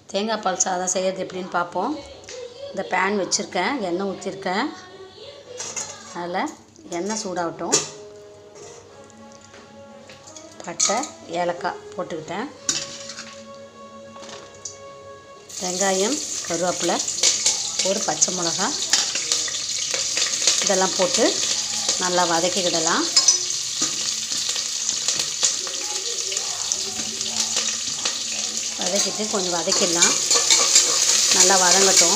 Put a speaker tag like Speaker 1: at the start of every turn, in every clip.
Speaker 1: தேங்காய் பால் சாதம் செய்கிறது எப்படின்னு பார்ப்போம் இந்த பேன் வச்சுருக்கேன் எண்ணெய் ஊற்றிருக்கேன் அதில் எண்ணெய் சூடாகட்டும் பட்டை ஏலக்காய் போட்டுக்கிட்டேன் வெங்காயம் கருவேப்பிலை ஒரு பச்சை மிளகா இதெல்லாம் போட்டு நல்லா வதக்கிக்கிடலாம் வதக்கிட்டு கொஞ்சம் வதக்கிடலாம் நல்லா வதங்கட்டும்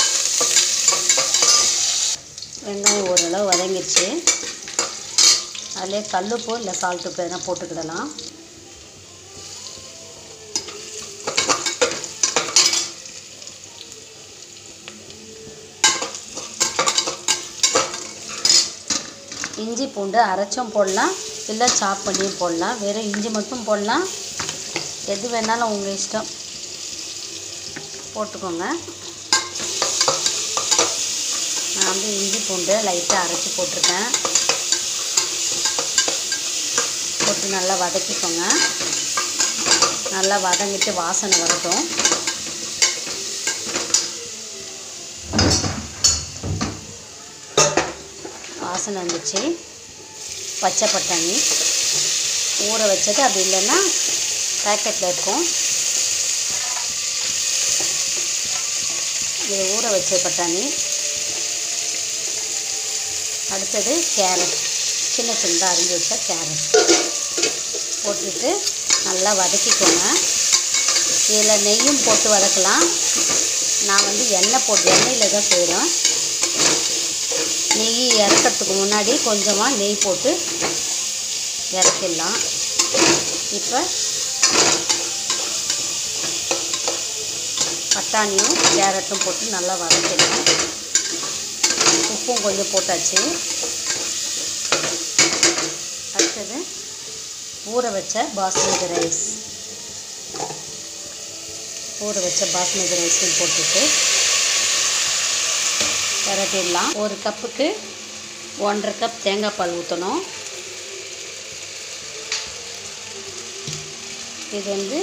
Speaker 1: வெங்காயம் ஓரளவு வதங்கிடுச்சு அதிலே கல்லுப்பு இல்லை சால்ட் உப்பு எதனா போட்டுக்கிடலாம் இஞ்சி பூண்டு அரைச்சும் போடலாம் இல்லை சாப் பண்ணியும் போடலாம் வெறும் இஞ்சி மட்டும் போடலாம் எது வேணாலும் உங்கள் இஷ்டம் போட்டுக்கோங்க நான் வந்து இஞ்சி பூண்டு லைட்டாக அரைச்சி போட்டிருக்கேன் போட்டு நல்லா வதக்கிக்கோங்க நல்லா வதங்கிட்டு வாசனை வரட்டும் வாசனை வந்துச்சு பச்சை பட்டாணி ஊற வச்சது அப்படி இல்லைன்னா பேக்கெட்டில் இருக்கும் இது ஊற வச்ச பட்டாணி அடுத்தது கேரட் சின்ன சின்னதாக அரிஞ்சு வச்ச கேரட் போட்டுட்டு நல்லா வதக்கிக்கோங்க இதில் நெய்யும் போட்டு வதக்கலாம் நான் வந்து எண்ணெய் போட்டு எண்ணெயில் தான் செய்கிறேன் நெய் இறக்கிறதுக்கு முன்னாடி கொஞ்சமாக நெய் போட்டு இறக்கிடலாம் இப்போ பட்டாணியும் கேரட்டும் போட்டு நல்லா வதக்கிடலாம் உப்பும் கொஞ்சம் போட்டாச்சு அடுத்தது ஊற வச்ச பாஸ்மதி ரைஸ் ஊற வச்ச பாஸ்மதி ரைஸையும் போட்டுட்டு விரட்டிடலாம் ஒரு கப்புக்கு ஒன்றரை கப் தேங்காய் பால் ஊற்றணும் இது வந்து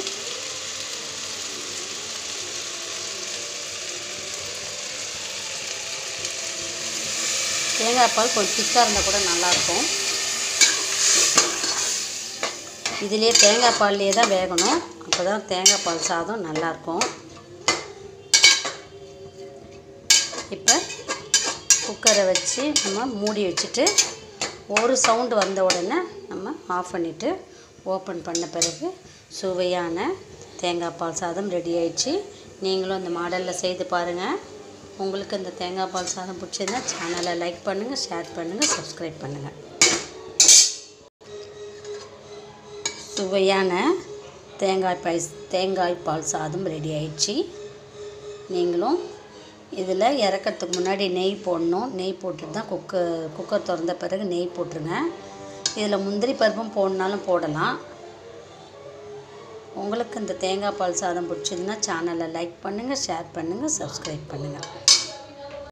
Speaker 1: தேங்காய் பால் கொஞ்சம் திக்காக இருந்தால் கூட நல்லாயிருக்கும் இதிலே தேங்காய் பால்லையே தான் வேகணும் அப்போ தான் தேங்காய் பால் சாதம் நல்லாயிருக்கும் இப்போ குக்கரை வச்சு நம்ம மூடி வச்சுட்டு ஒரு சவுண்டு வந்த உடனே நம்ம ஆஃப் பண்ணிவிட்டு ஓப்பன் பண்ண பிறகு சுவையான தேங்காய் பால் சாதம் ரெடி ஆயிடுச்சு நீங்களும் இந்த மாடலில் செய்து பாருங்கள் உங்களுக்கு இந்த தேங்காய் பால் சாதம் பிடிச்சிருந்தா சேனலை லைக் பண்ணுங்கள் ஷேர் பண்ணுங்கள் சப்ஸ்கிரைப் பண்ணுங்கள் சுவையான தேங்காய் பாய் தேங்காய் பால் சாதம் ரெடி ஆயிடுச்சு நீங்களும் இதில் இறக்கிறதுக்கு முன்னாடி நெய் போடணும் நெய் போட்டுட்டு தான் குக்கர் குக்கர் திறந்த பிறகு நெய் போட்டுருங்க இதில் முந்திரி பருப்பும் போடனாலும் போடலாம் உங்களுக்கு இந்த தேங்காய் பால் சாதம் பிடிச்சதுன்னா சேனலை லைக் பண்ணுங்கள் ஷேர் பண்ணுங்கள் சப்ஸ்கிரைப் பண்ணுங்கள்